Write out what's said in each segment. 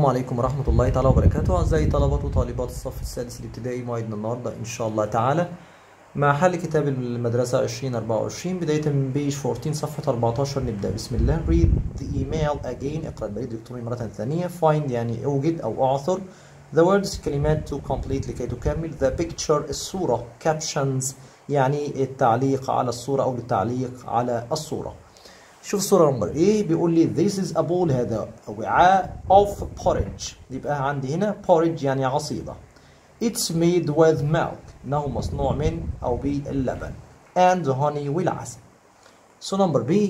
السلام عليكم ورحمة الله تعالى وبركاته أعزائي طلبة وطالبات الصف السادس الابتدائي موعدنا النهاردة إن شاء الله تعالى مع حل كتاب المدرسة 2024 بداية من بيج 14 صفحة 14 نبدأ بسم الله read the email again اقرأ البريد الإلكتروني مرة ثانية find يعني أوجد أو أعثر the words كلمات to complete لكي تكمل the picture الصورة captions يعني التعليق على الصورة أو التعليق على الصورة شوف الصورة نمبر ايه بيقول لي this is a bowl هذا وعاء of porridge يبقى عندي هنا porridge يعني عصيدة it's made with milk انه مصنوع من او باللبن and honey والعسل so number B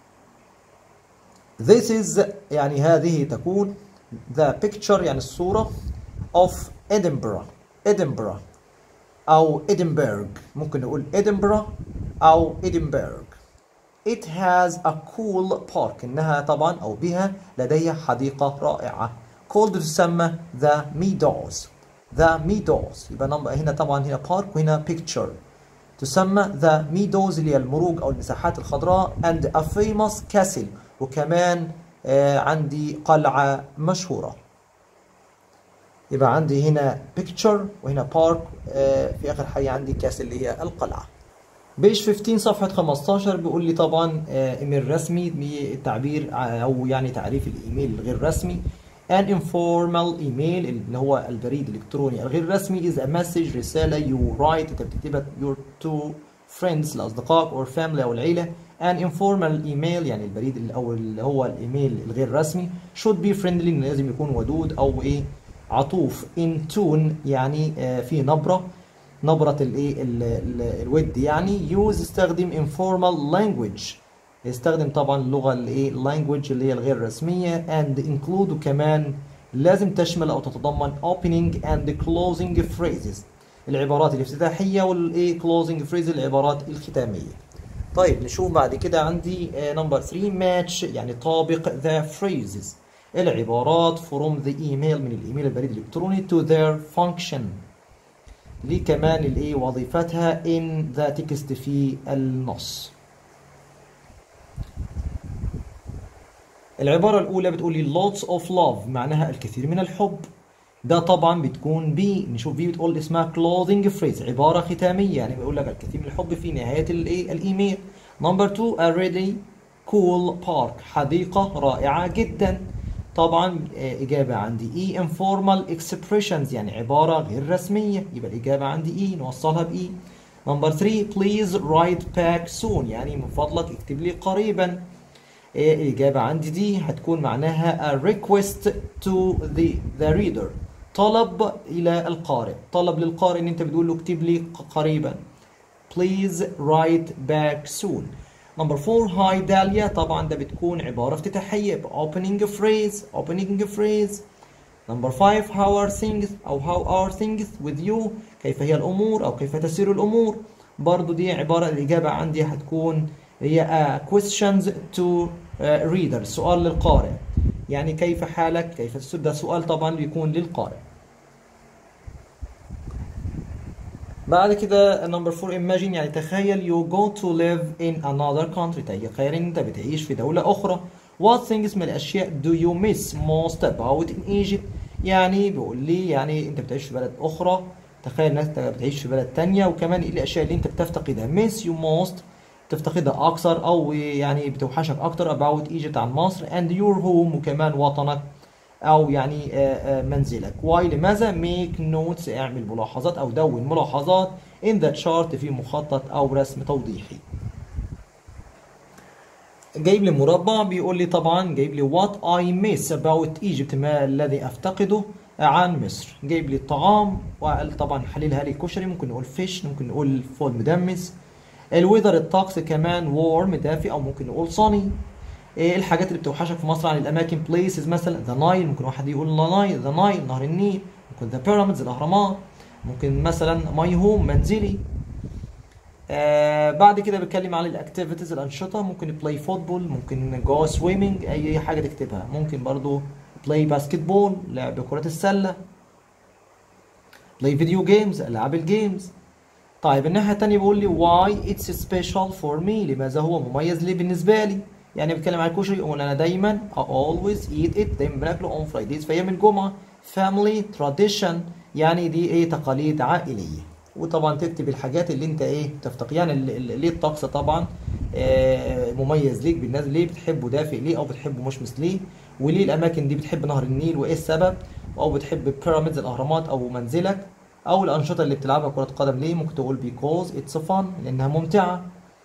this is يعني هذه تكون the picture يعني الصورة of Edinburgh Edinburgh أو Edinburgh ممكن نقول Edinburgh أو Edinburgh It has a cool park إنها طبعا أو بها لديها حديقة رائعة called تسمى the meadows the meadows يبقى نمبر هنا طبعا هنا park وهنا picture تسمى the meadows اللي هي المروج أو المساحات الخضراء and a famous castle وكمان آه عندي قلعة مشهورة يبقى عندي هنا picture وهنا park آه في آخر حاجة عندي castle اللي هي القلعة بيج 15 صفحة 15 بيقول لي طبعا ايميل رسمي التعبير او يعني تعريف الايميل الغير رسمي an informal email اللي هو البريد الالكتروني الغير رسمي is a message رسالة you write انت بتكتبها your two friends لاصدقائك or family او العيلة an informal email يعني البريد او اللي هو الايميل الغير رسمي should be friendly لازم يكون ودود او ايه عطوف in tone يعني في نبرة نبرة الايه الود يعني يوز استخدم informal language يستخدم طبعا اللغة الايه language اللي هي الغير رسمية and include وكمان لازم تشمل او تتضمن opening and closing phrases العبارات الافتتاحية والايه closing phrases العبارات الختامية طيب نشوف بعد كده عندي نمبر 3 match يعني طابق the phrases العبارات from the email من الايميل البريد الالكتروني to their function ليه كمان الايه وظيفتها in the text في النص العبارة الأولى بتقول لي lots of love معناها الكثير من الحب ده طبعا بتكون بي نشوف بي بتقول اسمها closing phrase عبارة ختامية يعني بيقول لك الكثير من الحب في نهاية الايه الايميل نمبر 2 a really cool park حديقة رائعة جدا طبعا إجابة عندي E informal expressions يعني عبارة غير رسمية يبقى الإجابة عندي E نوصلها ب E نمبر 3 please write back soon يعني من فضلك اكتب لي قريبا الإجابة عندي دي هتكون معناها a request to the, the reader طلب إلى القارئ طلب للقارئ إن أنت بتقول له اكتب لي قريبا please write back soon نمبر 4 هاي داليا طبعا ده بتكون عبارة افتتاحية opening phrase opening phrase نمبر 5 how are things أو how are things with you كيف هي الأمور أو كيف تسير الأمور برضو دي عبارة الإجابة عندي هتكون هي uh, questions to uh, reader سؤال للقارئ يعني كيف حالك كيف ده سؤال طبعا بيكون للقارئ بعد كده نمبر 4 imagine يعني تخيل you go to live in another country تخيل ان انت بتعيش في دولة اخرى what things من الاشياء do you miss most about in Egypt يعني بيقول لي يعني انت بتعيش في بلد اخرى تخيل انك بتعيش في بلد تانية وكمان ايه الاشياء اللي انت بتفتقدها miss you most تفتقدها اكثر او يعني بتوحشك اكتر about Egypt عن مصر and your home وكمان وطنك او يعني منزلك واي لماذا make notes اعمل ملاحظات او دون ملاحظات in the chart في مخطط او رسم توضيحي جايب لي مربع بيقول لي طبعا جايب لي what I miss about Egypt ما الذي افتقده عن مصر جايب لي الطعام وقال طبعا حللها لي كشري ممكن نقول فيش ممكن نقول فول مدمس الويذر الطقس كمان وورم دافئ او ممكن نقول صني ايه الحاجات اللي بتوحشك في مصر عن الاماكن بليسز مثلا ذا نايل ممكن واحد يقول ذا نايل ذا نايل نهر النيل ممكن ذا بيراميدز الاهرامات ممكن مثلا ماي هوم منزلي آه بعد كده بيتكلم عن الاكتيفيتيز الانشطه ممكن بلاي فوتبول ممكن جو سويمنج اي حاجه تكتبها ممكن برضو بلاي باسكت بول لعب كره السله بلاي فيديو جيمز العاب الجيمز طيب الناحيه الثانيه بيقول لي why it's special for me لماذا هو مميز لي بالنسبه لي يعني بيتكلم عن الكشري يقول انا دايما I always eat it دايما بناكله on Fridays في ايام الجمعه family tradition يعني دي ايه تقاليد عائليه وطبعا تكتب الحاجات اللي انت ايه تفتقد يعني ال- ال- ليه الطقس طبعا آه، مميز ليك بالنسبه ليه بتحبه دافئ ليه او بتحبه مشمس ليه وليه الاماكن دي بتحب نهر النيل وايه السبب او بتحب بيراميدز الاهرامات او منزلك او الانشطه اللي بتلعبها كره قدم ليه ممكن تقول because it's fun لانها ممتعه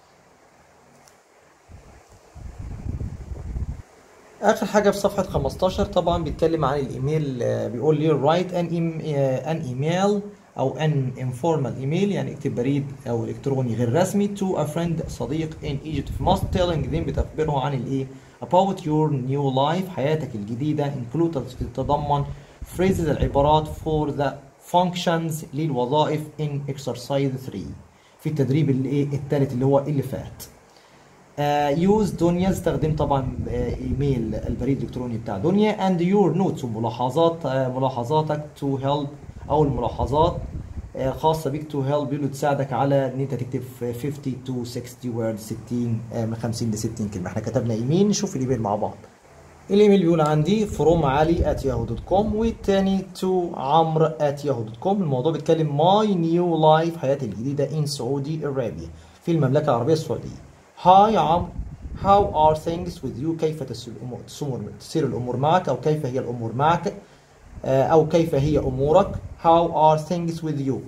اخر حاجه في صفحه 15 طبعا بيتكلم عن الايميل آه، بيقول لي write an, em- آه، an email او an informal email يعني اكتب بريد او الكتروني غير رسمي to a friend صديق in Egypt في مصر telling them بتخبره عن الايه about your new life حياتك الجديده include تتضمن phrases العبارات for the functions للوظائف in exercise 3 في التدريب الايه الثالث اللي هو اللي فات يوز دنيا استخدم طبعا آه، ايميل البريد الالكتروني بتاع دنيا اند يور نوتس وملاحظات آه، ملاحظاتك تو هيلب او الملاحظات آه، خاصه بيك تو هيلب اللي تساعدك على ان انت تكتب 50 تو 60 وورد 60 آه، من 50 ل 60 كلمه احنا كتبنا ايميل نشوف الايميل مع بعض الايميل بيقول عندي فروم علي at yahoo.com والتاني تو عمرو at yahoo.com الموضوع بيتكلم ماي نيو لايف حياتي الجديده in سعودي ارابيا في المملكه العربيه السعوديه هاي عمرو how are things with you كيف تسير الامور تسير- تسير الامور معك او كيف هي الامور معك آه، او كيف هي امورك how are things with you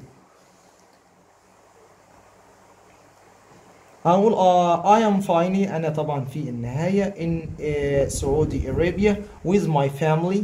هنقول uh, I am fine أنا طبعا في النهاية in uh, سعودي Arabia with my family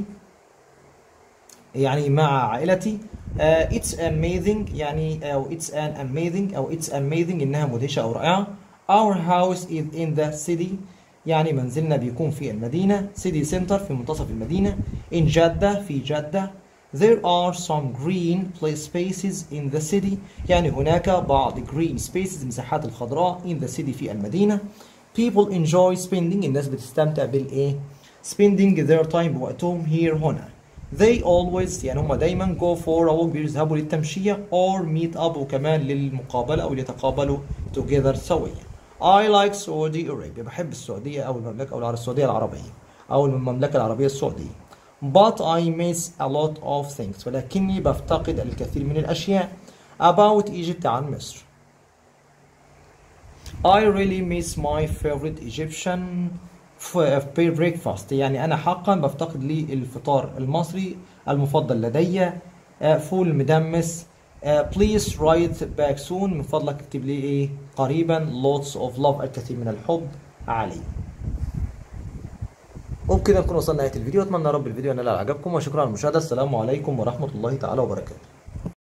يعني مع عائلتي uh, it's amazing يعني أو it's an amazing أو it's amazing إنها مدهشة أو رائعة our house is in the city يعني منزلنا بيكون في المدينة city center في منتصف المدينة in جدة في جدة There are some green play spaces in the city يعني هناك بعض green spaces مساحات الخضراء in the city في المدينة People enjoy spending الناس بتستمتع بالإيه spending their time بوقتهم here هنا They always يعني هم دايما go for a walk بيذهبوا للتمشية or meet up وكمان للمقابلة أو ليتقابلوا together سويا I like Saudi Arabia بحب السعودية أو المملكة أو السعودية العربية أو المملكة العربية السعودية But I miss a lot of things ولكني بفتقد الكثير من الأشياء about Egypt عن مصر I really miss my favorite Egyptian f- breakfast يعني أنا حقا بفتقد لي الفطار المصري المفضل لدي آه، فول مدمس آه، please write back soon من فضلك اكتب لي ايه قريبا lots of love الكثير من الحب علي وبكده نكون وصلنا نهاية الفيديو اتمنى يا رب الفيديو ينال عجبكم وشكرا على المشاهدة السلام عليكم ورحمة الله تعالى وبركاته